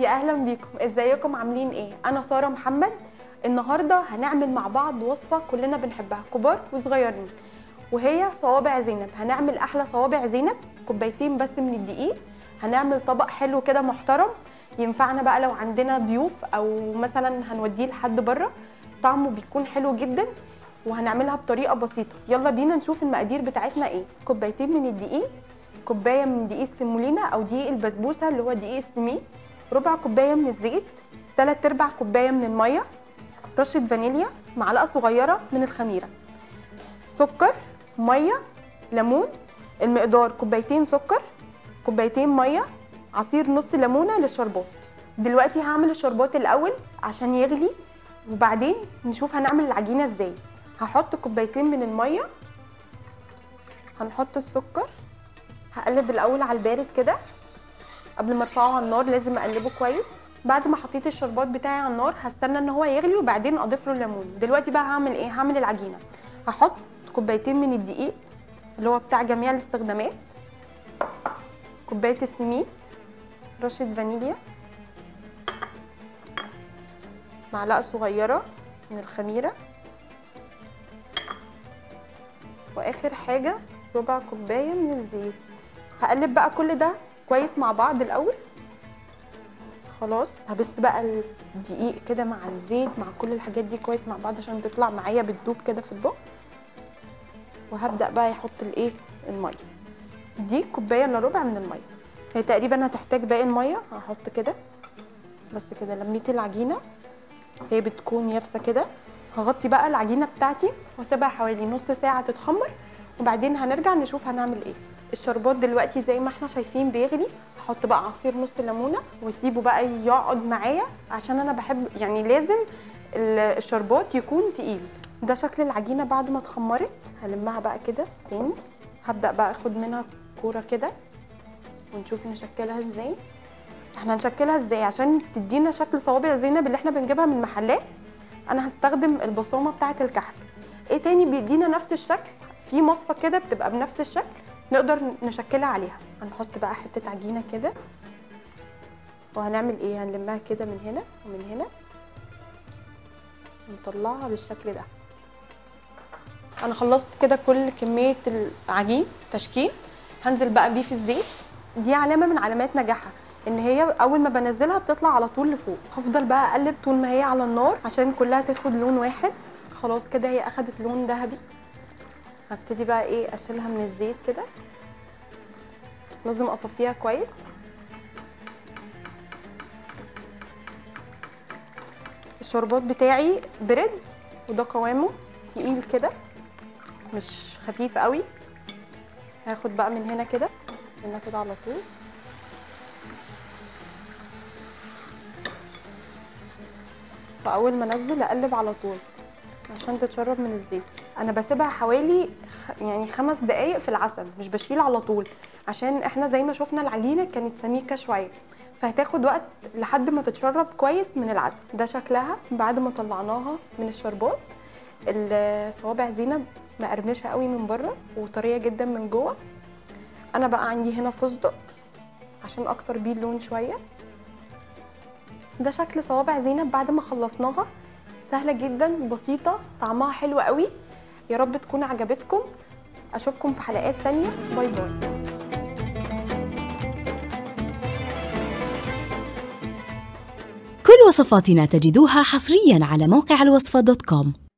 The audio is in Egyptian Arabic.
يا اهلا بيكم ازيكم عاملين ايه انا ساره محمد النهارده هنعمل مع بعض وصفه كلنا بنحبها كبار وصغيرين وهي صوابع زينب هنعمل احلى صوابع زينب كوبايتين بس من الدقيق هنعمل طبق حلو كده محترم ينفعنا بقى لو عندنا ضيوف او مثلا هنوديه لحد بره طعمه بيكون حلو جدا وهنعملها بطريقه بسيطه يلا بينا نشوف المقادير بتاعتنا ايه كوبايتين من الدقيق كوبايه من دقيق السيمولينا او دقيق البسبوسه اللي هو دقيق السمين ربع كوبايه من الزيت 3 ارباع كوبايه من الميه رشه فانيليا معلقه صغيره من الخميره سكر ميه ليمون المقدار كوبايتين سكر كوبايتين ميه عصير نص ليمونه للشربات دلوقتي هعمل الشربات الاول عشان يغلي وبعدين نشوف هنعمل العجينه ازاي هحط كوبايتين من الميه هنحط السكر هقلب الاول على البارد كده قبل ما ارفعه على النار لازم اقلبه كويس بعد ما حطيت الشربات بتاعي على النار هستنى ان هو يغلي وبعدين اضيف له الليمون دلوقتي بقى هعمل ايه هعمل العجينه هحط كوبايتين من الدقيق اللي هو بتاع جميع الاستخدامات كوبايه السميد رشه فانيليا معلقه صغيره من الخميره واخر حاجه ربع كوبايه من الزيت هقلب بقى كل ده كويس مع بعض الاول خلاص هبس بقى الدقيق كده مع الزيت مع كل الحاجات دي كويس مع بعض عشان تطلع معايا بتدوب كده في البق وهبدا بقى يحط الايه الميه دي كوبايه الا ربع من الميه هي تقريبا هتحتاج باقي الميه هحط كده بس كده لميت العجينه هي بتكون يابسه كده هغطي بقى العجينه بتاعتي واسيبها حوالي نص ساعه تتخمر وبعدين هنرجع نشوف هنعمل ايه الشربات دلوقتي زي ما احنا شايفين بيغلي هحط بقى عصير نص ليمونه واسيبه بقى يقعد معايا عشان انا بحب يعني لازم الشربات يكون تقيل ده شكل العجينه بعد ما اتخمرت هلمها بقى كده تاني هبدا بقى اخد منها كوره كده ونشوف نشكلها ازاي احنا هنشكلها ازاي عشان تدينا شكل صوابع زينب اللي احنا بنجيبها من المحلات انا هستخدم البصومه بتاعه الكحك ايه تاني بيدينا نفس الشكل في مصفى كده بتبقى بنفس الشكل نقدر نشكلها عليها هنحط بقى حته عجينه كده وهنعمل ايه هنلمها كده من هنا ومن هنا ونطلعها بالشكل ده انا خلصت كده كل كميه العجين تشكيل هنزل بقى بيه في الزيت دي علامه من علامات نجاحها ان هي اول ما بنزلها بتطلع على طول لفوق هفضل بقى اقلب طول ما هي على النار عشان كلها تاخد لون واحد خلاص كده هي اخدت لون ذهبي هبتدي بقى ايه اشيلها من الزيت كده بس لازم اصفيها كويس الشربات بتاعي برد وده قوامه تقيل كده مش خفيف قوي هاخد بقى من هنا كده هنا كده على طول فاول ما انزل اقلب على طول عشان تتشرب من الزيت انا بسيبها حوالي يعني خمس دقايق في العسل مش بشيل على طول عشان احنا زي ما شفنا العجينه كانت سميكه شويه فهتاخد وقت لحد ما تتشرب كويس من العسل ده شكلها بعد ما طلعناها من الشربات الصوابع زينب مقرمشه قوي من بره وطريه جدا من جوه انا بقى عندي هنا فستق عشان اكسر بيه اللون شويه ده شكل صوابع زينب بعد ما خلصناها سهله جدا بسيطه طعمها حلو قوي يا رب تكون عجبتكم اشوفكم في حلقات تانية باي باي كل وصفاتنا تجدوها حصريا على موقع الوصفة دوت كوم